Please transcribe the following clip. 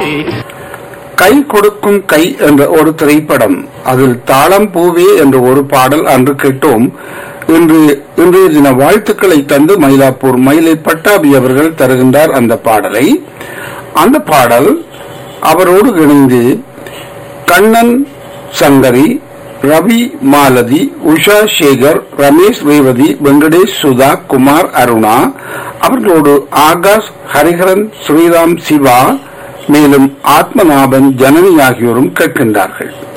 கை கொடுக்கும் கை என்ற ஒரு திரைப்படம் அதில் தாளம் பூவே என்ற ஒரு பாடல் அன்று கேட்டோம் இன்று இன்றைய தின வாழ்த்துக்களை தந்து மயிலாப்பூர் மயிலை பட்டாபி அவர்கள் தருகின்றார் அந்த பாடலை அந்த பாடல் அவரோடு இணைந்து கண்ணன் சங்கரி ரவி மாலதி உஷா சேகர் ரமேஷ் ரேவதி வெங்கடேஷ் சுதா குமார் அருணா அவர்களோடு ஆகாஷ் ஹரிஹரன் ஸ்ரீராம் சிவா மேலும் ஆத்மநாபன் ஜனனி ஆகியோரும் கேட்கின்றார்கள்